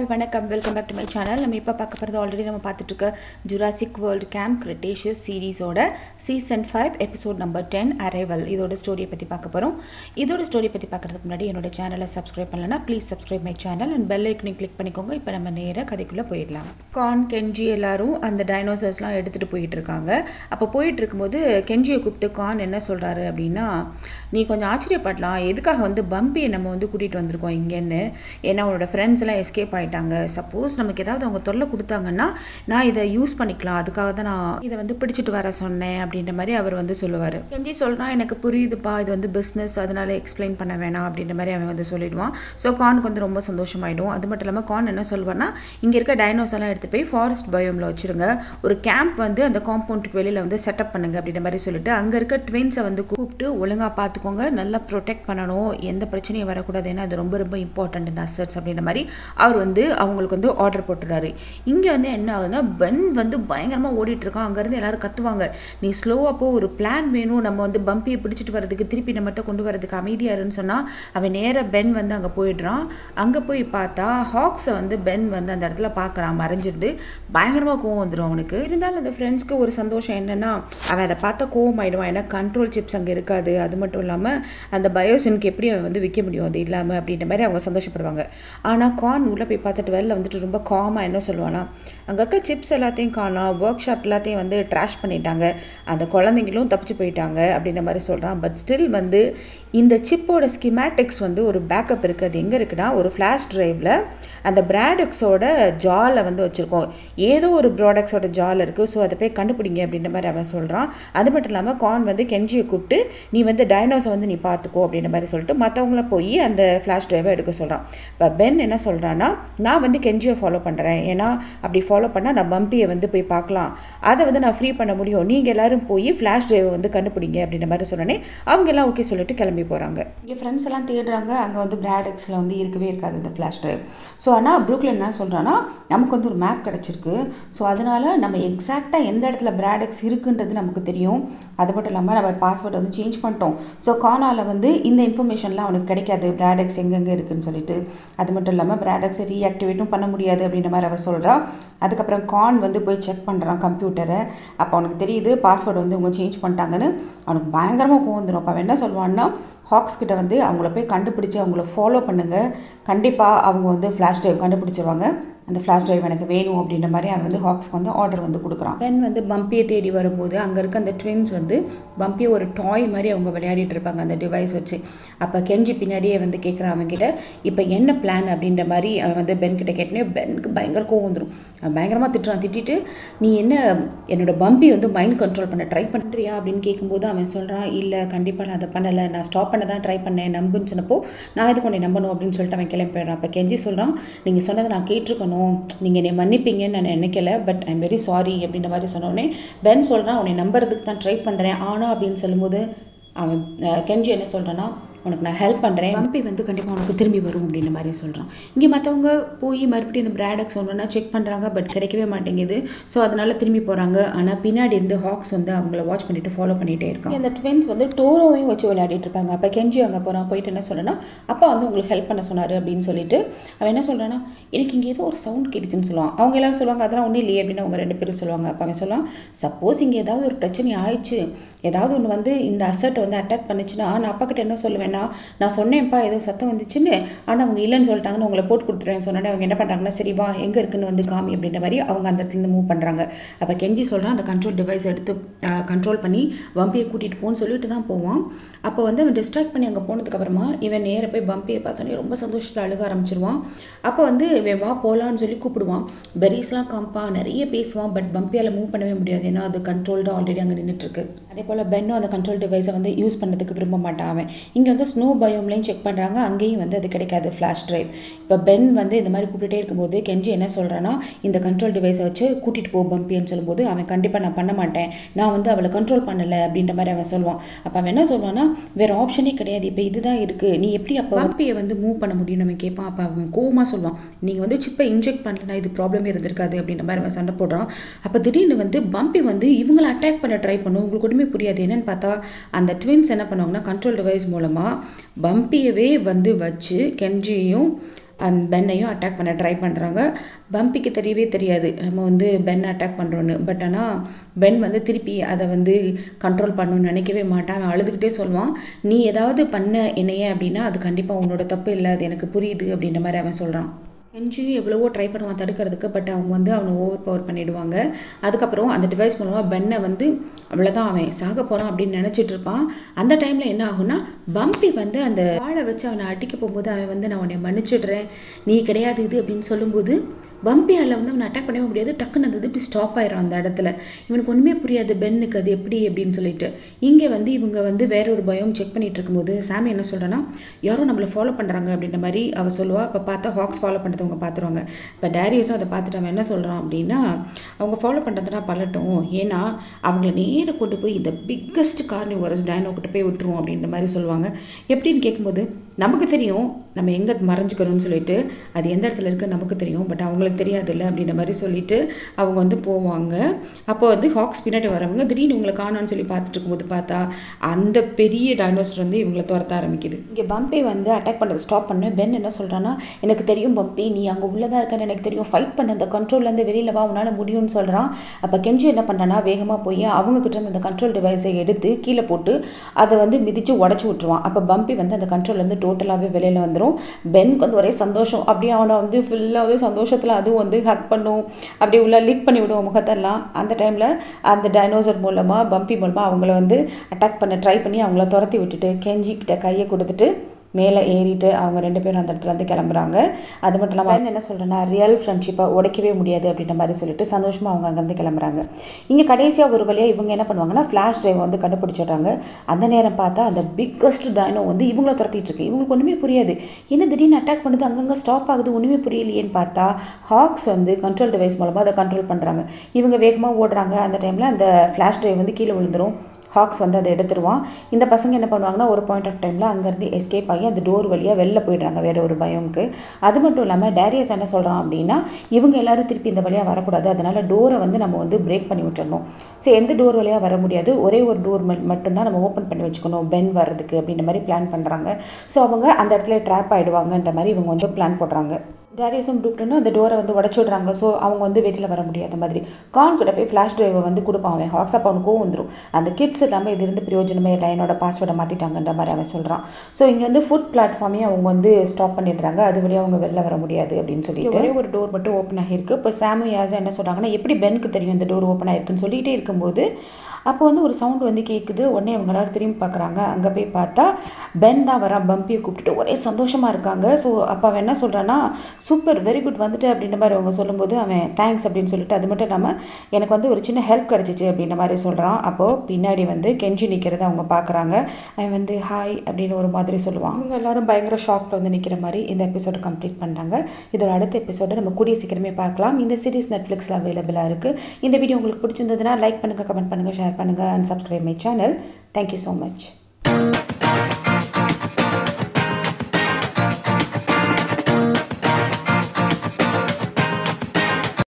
வணக்கம் welcome back to my channel நம்ம இப்போ பார்க்க போகிறது ஆல்ரெடி நம்ம பார்த்துட்டு இருக்க ஜுராசிக் வேர்ல்டு கேம்ப் கிரிட்டேஷியஸ் சீரீஸோட season five episode number ten arrival இதோட ஸ்டோரியை பற்றி பார்க்க போகிறோம் இதோட ஸ்டோரி பற்றி பார்க்குறதுக்கு முன்னாடி என்னோட சேனலை சப்ஸ்கிரைப் பண்ணலன்னா please subscribe my channel and bell ஐக்கனை கிளிக் பண்ணிக்கோங்க இப்போ நம்ம நேராக கதைக்குள்ளே போயிடலாம் கான் கெஞ்சி எல்லாரும் அந்த டைனோசர்ஸ்லாம் எடுத்துகிட்டு போயிட்டு இருக்காங்க அப்போ போயிட்டு இருக்கும்போது கெஞ்சியை கூப்பிட்டு கான் என்ன சொல்கிறாரு அப்படின்னா நீ கொஞ்சம் ஆச்சரியப்படலாம் எதுக்காக வந்து பம்பியை நம்ம வந்து கூட்டிகிட்டு வந்திருக்கோம் இங்கேன்னு ஏன்னா அவனோட ஃப்ரெண்ட்ஸ் எல்லாம் எஸ்கேப் ஆகிட்டாங்க சப்போஸ் நமக்கு ஏதாவது அவங்க தொல்லை கொடுத்தாங்கன்னா நான் இதை யூஸ் பண்ணிக்கலாம் அதுக்காக தான் நான் இதை வந்து பிடிச்சிட்டு வர சொன்னேன் அப்படின்ற மாதிரி அவர் வந்து சொல்லுவார் கெஞ்சி சொல்கிறான் எனக்கு புரியுதுப்பா இது வந்து பிஸ்னஸ் அதனால எக்ஸ்பிளைன் பண்ண வேணாம் அப்படின்ற மாதிரி அவன் வந்து சொல்லிடுவான் ஸோ கானுக்கு வந்து ரொம்ப சந்தோஷமாயிடும் அது மட்டும் இல்லாமல் கான் என்ன சொல்வார்னா இங்கே இருக்க டைனோஸ் எல்லாம் எடுத்து போய் ஃபாரஸ்ட் பயோமில் வச்சுருங்க ஒரு கேம்ப் வந்து அந்த காம்பவுண்டுக்கு வெளியில் வந்து செட்டப் பண்ணுங்க அப்படின்ற மாதிரி சொல்லிட்டு அங்கே இருக்க ட்வின்ஸை வந்து கூப்பிட்டு ஒழுங்காக பார்த்துக்கோங்க நல்லா ப்ரொடெக்ட் பண்ணணும் எந்த பிரச்சனையும் வரக்கூடாது ஏன்னா அது ரொம்ப ரொம்ப இம்பார்ட்டன்ட் இந்த அசட்ஸ் அப்படின்ற மாதிரி அவர் வந்து அவங்களுக்கு வந்து ஆர்டர் போட்டுறாரு இங்கே வந்து என்ன ஆகுதுன்னா பென் வந்து பயங்கரமாக ஓடிட்டு இருக்கான் அங்கேருந்து எல்லாரும் கத்துவாங்க நீ ஸ்லோவாக போ ஒரு பிளான் வேணும் நம்ம வந்து பம்பியை பிடிச்சிட்டு வரதுக்கு திருப்பி நம்மகிட்ட கொண்டு வரதுக்கு அமைதியாக இருன்னு சொன்னால் அவன் நேராக பென் வந்து அங்கே போயிடுறான் அங்கே போய் பார்த்தா ஹாக்ஸை வந்து பென் வந்து அந்த இடத்துல பார்க்குறான் மறைஞ்சிருந்து பயங்கரமாக கோவம் வந்துடும் அவனுக்கு இருந்தாலும் அந்த ஃப்ரெண்ட்ஸ்க்கு ஒரு சந்தோஷம் என்னென்னா அவன் அதை பார்த்தா கோவம் ஆயிடுவான் ஏன்னா கண்ட்ரோல் சிப்ஸ் அங்கே இருக்காது அது மட்டும் இல்லாமல் அந்த பயோசினுக்கு எப்படி அவன் வந்து விற்க முடியும் அது இல்லாமல் அப்படின்ற மாதிரி அவங்க சந்தோஷப்படுவாங்க ஆனால் கான் உள்ளே போய் பார்த்துட்டு வெளில வந்துட்டு ரொம்ப காமாக என்ன சொல்லுவானா அங்கே இருக்க சிப்ஸ் எல்லாத்தையும் காணோம் ஒர்க் ஷாப் எல்லாத்தையும் வந்து ட்ராஷ் பண்ணிட்டாங்க அந்த குழந்தைங்களும் தப்பிச்சு போயிட்டாங்க அப்படின்ற மாதிரி சொல்கிறான் பட் ஸ்டில் வந்து இந்த சிப்போட ஸ்கிமேட்டிக்ஸ் வந்து ஒரு பேக்கப் இருக்குது அது எங்கே இருக்குன்னா ஒரு ஃப்ளாஷ் ட்ரைவில் அந்த பிராடக்ஸோட ஜாலை வந்து வச்சுருக்கோம் ஏதோ ஒரு ப்ராடக்ட்ஸோட ஜால் இருக்குது ஸோ அதை போய் கண்டுபிடிங்க அப்படின்ற மாதிரி அவன் சொல்கிறான் அது மட்டும் இல்லாமல் கான் வந்து கெஞ்சியை கூப்பிட்டு நீ வந்து டைனோஸை வந்து நீ பார்த்துக்கோ அப்படின்ற மாதிரி சொல்லிட்டு மற்றவங்கள போய் அந்த ஃப்ளாஷ் ட்ரைவை எடுக்க சொல்கிறான் இப்போ பென் என்ன சொல்கிறான்னா நான் வந்து கெஞ்சியை ஃபாலோ பண்ணுறேன் ஏன்னா அப்படி ஃபாலோ பண்ணால் நான் பம்பியை வந்து போய் பார்க்கலாம் அதை வந்து நான் ஃப்ரீ பண்ண முடியும் நீங்கள் எல்லோரும் போய் ஃப்ளாஷ் ட்ரைவை வந்து கண்டுபிடிங்க அப்படின்ற மாதிரி சொன்னோன்னே அவங்க எல்லாம் ஓகே சொல்லிட்டு கிளம்பி போகிறாங்க இங்கே ஃப்ரெண்ட்ஸ் எல்லாம் தேடுறாங்க அங்கே வந்து பிராடக்ஸில் வந்து இருக்கவே இருக்காது இந்த ஃப்ளாஷ் ட்ரைவ் ஸோ ஆனால் ப்ரூக்லின் என்ன சொல்கிறான்னா நமக்கு வந்து ஒரு மேப் கிடச்சிருக்கு ஸோ அதனால் நம்ம எக்ஸாக்டாக எந்த இடத்துல பிராடக்ஸ் இருக்குன்றது நமக்கு தெரியும் அது மட்டும் இல்லாமல் நம்ம பாஸ்வேர்டை வந்து சேஞ்ச் பண்ணிட்டோம் ஸோ கானாவில் வந்து இந்த இன்ஃபர்மேஷன்லாம் அவனுக்கு கிடைக்காது பிராடக்ஸ் எங்கெங்கே இருக்குன்னு சொல்லிட்டு அது மட்டும் இல்லாமல் பிராடக்ஸை ரீஆக்டிவேட்டும் பண்ண முடியாது அப்படின்ற மாதிரி அவள் சொல்கிறா அதுக்கப்புறம் கான் வந்து போய் செக் பண்ணுறான் கம்ப்யூட்டரை அப்போ அவனுக்கு தெரியுது பாஸ்வேர்டு வந்து இவங்க சேஞ்ச் பண்ணிட்டாங்கன்னு அவனுக்கு பயங்கரமாக கோவம் வந்துடும் அப்போ அவன் என்ன சொல்லுவான்னா ஹாக்ஸ் கிட்ட வந்து அவங்கள போய் கண்டுபிடிச்சி அவங்கள ஃபாலோ பண்ணுங்கள் கண்டிப்பாக அவங்க வந்து ஃப்ளாஷ் ட்ரைவ் கண்டுபிடிச்சிருவாங்க அந்த ஃப்ளாஷ் ட்ரைவ் எனக்கு வேணும் அப்படின்ற மாதிரி அவன் வந்து ஹாக்ஸ்க்கு வந்து ஆர்டர் வந்து கொடுக்குறான் பென் வந்து பம்பியை தேடி வரும்போது அங்கே இருக்க அந்த ட்வின்ஸ் வந்து பம்பியை ஒரு டாய் மாதிரி அவங்க விளையாடிட்டு இருப்பாங்க அந்த டிவைஸ் வச்சு அப்போ கெஞ்சி பின்னாடியே வந்து கேட்குறான் அவன்கிட்ட இப்போ என்ன பிளான் அப்படின்ற மாதிரி அவன் வந்து பென் கிட்ட கேட்டனே பெனுக்கு பயங்கர கோவம் வந்துடும் அவன் பயங்கரமாக திட்டுறான் திட்டிட்டு நீ என்ன என்னோட பம்பி வந்து மைண்ட் கண்ட்ரோல் பண்ண ட்ரை பண்ணுறியா அப்படின்னு கேட்கும்போது அவன் சொல்கிறான் இல்லை கண்டிப்பாக நான் அதை பண்ணலை நான் ஸ்டாப் பண்ண தான் ட்ரை பண்ணேன் நம்புன்னு சொன்னப்போ நான் இதுக்கு உன்னை நம்பணும் அப்படின்னு சொல்லிட்டு அவன் கிளம்பி போயிடுறான் அப்போ கெஞ்சி சொல்கிறான் நீங்கள் சொன்னதை நான் கேட்டிருக்கணும் நீங்கள் என்னை மன்னிப்பீங்கன்னு நான் நினைக்கல பட் ஐம் வெரி சாரி அப்படின்ற மாதிரி சொன்னோடனே பென் சொல்கிறான் உன்னை நம்புறதுக்கு தான் ட்ரை பண்ணுறேன் ஆனால் அப்படின்னு சொல்லும்போது அவன் கெஞ்சி என்ன சொல்கிறான்னா உனக்கு நான் ஹெல்ப் பண்ணுறேன் பம்பி வந்து கண்டிப்பாக உனக்கு திரும்பி வரும் அப்படின்ற மாதிரி சொல்கிறான் இங்கே மற்றவங்க போய் மறுபடியும் இந்த பிராடக்ஸ் ஒன்றுனா செக் பண்ணுறாங்க பட் கிடைக்கவே மாட்டேங்குது ஸோ அதனால் திரும்பி போகிறாங்க ஆனால் பின்னாடி இருந்து ஹாக்ஸ் வந்து அவங்கள வாட்ச் பண்ணிட்டு ஃபாலோ பண்ணிகிட்டே இருக்காங்க அந்த ட்வின்ஸ் வந்து டோரோவையும் வச்சு விளையாடிட்டு இருப்பாங்க அப்போ கெஞ்சி அங்கே போகிறான் போயிட்டு என்ன சொல்கிறேன்னா அப்பா வந்து உங்களுக்கு ஹெல்ப் பண்ண சொன்னார் அப்படின்னு சொல்லிட்டு அவன் என்ன சொல்கிறான்னா எனக்கு இங்கே ஏதோ ஒரு சவுண்ட் கேட்டுச்சுன்னு சொல்லுவான் அவங்க எல்லாரும் சொல்லுவாங்க அதெல்லாம் ஒன்றும் இல்லையே அப்படின்னு அவங்க ரெண்டு பேரும் சொல்லுவாங்க அப்போ அவன் சொல்லுவான் சப்போஸ் இங்கே ஏதாவது ஒரு பிரச்சனை ஆயிடுச்சு ஏதாவது ஒன்று வந்து இந்த அசட்டை வந்து அட்டாக் பண்ணுச்சுன்னா நான் அப்பா கிட்ட என்ன சொல்லுவேன்னா நான் சொன்னேன்ப்பா ஏதோ சத்தம் வந்துச்சுன்னு ஆனால் அவங்க இல்லைன்னு சொல்லிட்டாங்கன்னு உங்களை போட்டு கொடுத்துருவேன் சொன்னோன்னே அவங்க என்ன பண்ணுறாங்கன்னா சரி வா எங்கே இருக்குன்னு வந்து காமி அப்படின்ற மாதிரி அவங்க அந்த இடத்துலேருந்து மூவ் பண்ணுறாங்க அப்போ கெஞ்சி சொல்கிறான் அந்த கண்ட்ரோல் டிவைஸ் எடுத்து கண்ட்ரோல் பண்ணி பம்பியை கூட்டிகிட்டு போன்னு சொல்லிட்டு தான் போவான் அப்போ வந்து அவன் டிஸ்ட்ராக்ட் பண்ணி அங்கே போனதுக்கப்புறமா இவன் நேராக போய் பம்பியை பார்த்தோன்னே ரொம்ப சந்தோஷத்தில் அழுக ஆரம்பிச்சிருவான் அப்போ வந்து இவன் வா போகலான்னு சொல்லி கூப்பிடுவான் பெரிஸ்லாம் காமிப்பான் நிறைய பேசுவான் பட் பம்பியால் மூவ் பண்ணவே முடியாது ஏன்னா அது கண்ட்ரோல்டு ஆல்ரெடி அங்கே நின்றுட்டுருக்கு அதே போல் பென்னும் அந்த கண்ட்ரோல் டிவைஸை வந்து யூஸ் பண்ணுறதுக்கு விரும்ப மாட்டான் அவன் இங்கே வந்து ஸ்னோ பயோம்லையும் செக் பண்ணுறாங்க அங்கேயும் வந்து அது கிடைக்காது ஃப்ளாஷ் ட்ரைவ் இப்போ பென் வந்து இந்த மாதிரி கூப்பிட்டுட்டே இருக்கும்போது கெஞ்சி என்ன சொல்கிறான்னா இந்த கண்ட்ரோல் டிவைஸை வச்சு கூட்டிகிட்டு போ பம்பின்னு சொல்லும்போது அவன் கண்டிப்பாக நான் பண்ண மாட்டேன் நான் வந்து அவளை கண்ட்ரோல் பண்ணலை அப்படின்ற மாதிரி அவன் சொல்லுவான் அப்போ அவன் என்ன சொல்லுவான்னா வேறு ஆப்ஷனே கிடையாது இப்போ இதுதான் இருக்குது நீ எப்படி அப்போ பம்பியை வந்து மூவ் பண்ண முடியும்னு அவன் கேட்பான் அப்போ அவன் கோவமாக சொல்லுவான் நீங்கள் வந்து சிப்பை இன்ஜெக்ட் பண்ணலனா இது ப்ராப்ளமே இருந்திருக்காது அப்படின்ற மாதிரி அவன் சண்டை போடுறான் அப்போ திடீர்னு வந்து பம்பி வந்து இவங்களை அட்டாக் பண்ண ட்ரை பண்ணும் உங்களுக்கு ஒன்றுமே புரியாது என்னன்னு பார்த்தா அந்த ட்வின்ஸ் என்ன பண்ணுவாங்கன்னா கண்ட்ரோல் டிவைஸ் மூலமாக பம்பியவே வந்து வச்சு கெஞ்சியையும் அந்த பென்னையும் அட்டாக் பண்ண ட்ரை பண்ணுறாங்க பம்பிக்கு தெரியவே தெரியாது நம்ம வந்து பென் அட்டாக் பண்ணுறோன்னு பட் ஆனால் பென் வந்து திருப்பி அதை வந்து கண்ட்ரோல் பண்ணணும்னு நினைக்கவே மாட்டான் அவன் அழுதுகிட்டே சொல்லுவான் நீ ஏதாவது பண்ண என்னையே அப்படின்னா அது கண்டிப்பாக உன்னோட தப்பு இல்லை அது எனக்கு புரியுது அப்படின்ற மாதிரி அவன் சொல்கிறான் என்ஜியும் எவ்வளவோ ட்ரை பண்ணுவான் தடுக்கிறதுக்கு பட் அவங்க வந்து அவனை ஓவர் பவர் பண்ணிவிடுவாங்க அதுக்கப்புறம் அந்த டிவைஸ் மூலமாக பென்னை வந்து அவ்வளோதான் அவன் சாக போகிறான் அப்படின்னு நினச்சிட்டு இருப்பான் அந்த டைமில் என்ன ஆகும்னா பம்பி வந்து அந்த வாழை வச்சு அவனை அடிக்க போகும்போது அவன் வந்து நான் உன்னை மன்னிச்சிடுறேன் நீ கிடையாது இது அப்படின்னு சொல்லும்போது பம்பி அதில் வந்து அவனை அட்டாக் பண்ணவே முடியாது டக்குன்னு அந்த இது இப்படி ஸ்டாப் ஆயிரும் அந்த இடத்துல இவனுக்கு ஒன்றுமே புரியாது பென்னுக்கு அது எப்படி அப்படின்னு சொல்லிட்டு இங்கே வந்து இவங்க வந்து வேற ஒரு பயம் செக் பண்ணிட்டு இருக்கும்போது சாமி என்ன சொல்கிறேன்னா யாரும் நம்மளை ஃபாலோ பண்ணுறாங்க அப்படின்ற மாதிரி அவள் சொல்லுவா இப்போ பார்த்தா ஹாக்ஸ் ஃபாலோ பண்ணுறது அவங்க பார்த்துருவாங்க இப்போ டேரியஸும் அதை பார்த்துட்டு அவன் என்ன சொல்கிறான் அப்படின்னா அவங்க ஃபாலோ பண்ணுறதுனா பல்லட்டும் ஏன்னா அவங்கள நேர கொண்டு போய் இந்த பிக்கஸ்ட் கார்னிவரஸ் டைனோ கிட்ட போய் விட்டுருவோம் அப்படின்ற மாதிரி சொல்லுவாங்க எப்படின்னு கேட்கும்போது நமக்கு தெரியும் நம்ம எங்கே மறைஞ்சிக்கிறோம்னு சொல்லிட்டு அது எந்த இடத்துல இருக்குது நமக்கு தெரியும் பட் அவங்களுக்கு தெரியாதுல்ல அப்படின்ற மாதிரி சொல்லிட்டு அவங்க வந்து போவாங்க அப்போ வந்து ஹாக்ஸ் பின்னாடி வரவங்க திடீர்னு இவங்களை காணோன்னு சொல்லி பார்த்துட்டு இருக்கும்போது பார்த்தா அந்த பெரிய டைனோசர் வந்து இவங்களை துரத்த ஆரம்பிக்குது இங்கே பம்பி வந்து அட்டாக் பண்ணுறது ஸ்டாப் பண்ண பென் என்ன சொல்கிறான்னா எனக்கு தெரியும் பம்பி நீ அங்கே உள்ளதாக இருக்கன்னு எனக்கு தெரியும் ஃபைட் பண்ண அந்த கண்ட்ரோல்லேருந்து வெளியில் வா உன்னால் முடியும்னு சொல்கிறான் அப்போ கெஞ்சி என்ன பண்ணுறான்னா வேகமாக போய் அவங்க கிட்ட இருந்து அந்த கண்ட்ரோல் டிவைஸை எடுத்து கீழே போட்டு அதை வந்து மிதித்து உடச்சி விட்ருவான் அப்போ பம்பி வந்து அந்த கண்ட்ரோல்லேருந்து டோட்டலாகவே வெளியில் வந்துடும் பென்க்கு வந்து ஒரே சந்தோஷம் அப்படியே அவனை வந்து ஃபுல்லாக வந்து சந்தோஷத்தில் அதுவும் வந்து ஹக் பண்ணும் அப்படியே உள்ள லீக் பண்ணி விடுவோம் முகத்தெல்லாம் அந்த டைமில் அந்த டைனோசர் மூலமாக பம்பி மூலமாக அவங்கள வந்து அட்டாக் பண்ண ட்ரை பண்ணி அவங்கள துரத்தி விட்டுட்டு கெஞ்சி கிட்ட கையை கொடுத்துட்டு மேலே ஏறிட்டு அவங்க ரெண்டு பேரும் அந்த இடத்துல இருந்து கிளம்புறாங்க அது மட்டும் இல்லாமல் என்ன சொல்கிறேன்னா ரியல் ஃப்ரெண்ட்ஷிப்பை உடைக்கவே முடியாது அப்படின்ற மாதிரி சொல்லிட்டு சந்தோஷமாக அவங்க அங்கேருந்து கிளம்புறாங்க இங்கே கடைசியாக ஒரு வழியாக இவங்க என்ன பண்ணுவாங்கன்னா ஃப்ளாஷ் டிரைவ் வந்து கண்டுபிடிச்சிடுறாங்க அந்த நேரம் பார்த்தா அந்த பிக்கஸ்ட் டைனோ வந்து இவங்கள துரத்திட்டு இருக்கு இவங்களுக்கு ஒன்றுமே புரியாது என்ன திடீர்னு அட்டாக் பண்ணுது அங்கங்கே ஸ்டாப் ஆகுது ஒன்றுமே புரியலையேன்னு பார்த்தா ஹாக்ஸ் வந்து கண்ட்ரோல் டிவைஸ் மூலமாக அதை கண்ட்ரோல் பண்ணுறாங்க இவங்க வேகமாக ஓடுறாங்க அந்த டைமில் அந்த ஃப்ளாஷ் டிரைவ் வந்து கீழே விழுந்துரும் ஹாக்ஸ் வந்து அதை எடுத்துருவான் இந்த பசங்க என்ன பண்ணுவாங்கன்னா ஒரு பாயிண்ட் ஆஃப் டைமில் அங்கேருந்து எஸ்கேப் ஆகி அந்த டோர் வழியாக வெளில போயிடுறாங்க வேறு ஒரு பயம்க்கு அது மட்டும் இல்லாமல் டேரியஸ் என்ன சொல்கிறான் அப்படின்னா இவங்க எல்லாரும் திருப்பி இந்த வழியாக வரக்கூடாது அதனால் டோரை வந்து நம்ம வந்து பிரேக் பண்ணி விட்டுறணும் ஸோ எந்த டோர் வழியாக வர முடியாது ஒரே ஒரு டோர் மட்டும்தான் நம்ம ஓப்பன் பண்ணி வச்சுக்கணும் பென் வர்றதுக்கு அப்படின்ற மாதிரி பிளான் பண்ணுறாங்க ஸோ அவங்க அந்த இடத்துல ட்ராப் ஆகிடுவாங்கன்ற மாதிரி இவங்க வந்து பிளான் போடுறாங்க டேரியஸும் ப்ரூக்லனும் அந்த டோரை வந்து உடச்சி விட்றாங்க ஸோ அவங்க வந்து வெளியில் வர முடியாத மாதிரி கான் கிட்ட போய் ஃப்ளாஷ் டிரைவை வந்து கொடுப்பான் அவன் வாட்ஸ்அப் அவனுக்கும் வந்துடும் அந்த கிட்ஸ் இல்லாமல் இது இருந்து பிரயோஜனமே இல்லை என்னோட பாஸ்வேர்டை மாற்றிட்டாங்கன்ற மாதிரி அவன் சொல்கிறான் ஸோ இங்கே வந்து ஃபுட் பிளாட்ஃபார்மே அவங்க வந்து ஸ்டாப் பண்ணிடுறாங்க அது வழியாக அவங்க வெளில வர முடியாது அப்படின்னு சொல்லிட்டு ஒரே ஒரு டோர் மட்டும் ஓப்பன் ஆகிருக்கு இப்போ சாமு யாஸா என்ன சொல்கிறாங்கன்னா எப்படி பெனுக்கு தெரியும் இந்த டோர் ஓப்பன் ஆகிருக்குன்னு சொல்லிகிட்டே இருக்கும்போது அப்போ வந்து ஒரு சவுண்ட் வந்து கேட்குது உடனே அவங்க எல்லாரும் திரும்பி பார்க்குறாங்க அங்கே போய் பார்த்தா பென் தான் வரான் பம்பியை கூப்பிட்டுட்டு ஒரே சந்தோஷமாக இருக்காங்க ஸோ அப்போ அவன் என்ன சொல்கிறான்னா சூப்பர் வெரி குட் வந்துட்டு அப்படின்ற மாதிரி அவங்க சொல்லும்போது அவன் தேங்க்ஸ் அப்படின்னு சொல்லிட்டு அது மட்டும் இல்லாமல் எனக்கு வந்து ஒரு சின்ன ஹெல்ப் கிடச்சிச்சு அப்படின்ற மாதிரி சொல்கிறான் அப்போது பின்னாடி வந்து கெஞ்சி நிற்கிறத அவங்க பார்க்குறாங்க அவன் வந்து ஹாய் அப்படின்னு ஒரு மாதிரி சொல்லுவான் அவங்க எல்லாரும் பயங்கர ஷாக்கில் வந்து நிற்கிற மாதிரி இந்த எபிசோடு கம்ப்ளீட் பண்ணுறாங்க இதோட அடுத்த எபிசோடை நம்ம கூடிய சீக்கிரமே பார்க்கலாம் இந்த சீரிஸ் நெட்ஃப்ளிக்ஸில் அவைலபிளாக இருக்குது இந்த வீடியோ உங்களுக்கு பிடிச்சிருந்ததுன்னா லைக் பண்ணுங்கள் கமெண்ட் பண்ணுங்கள் ஷேர் பண்ணுங்கள் and subscribe my channel thank you so much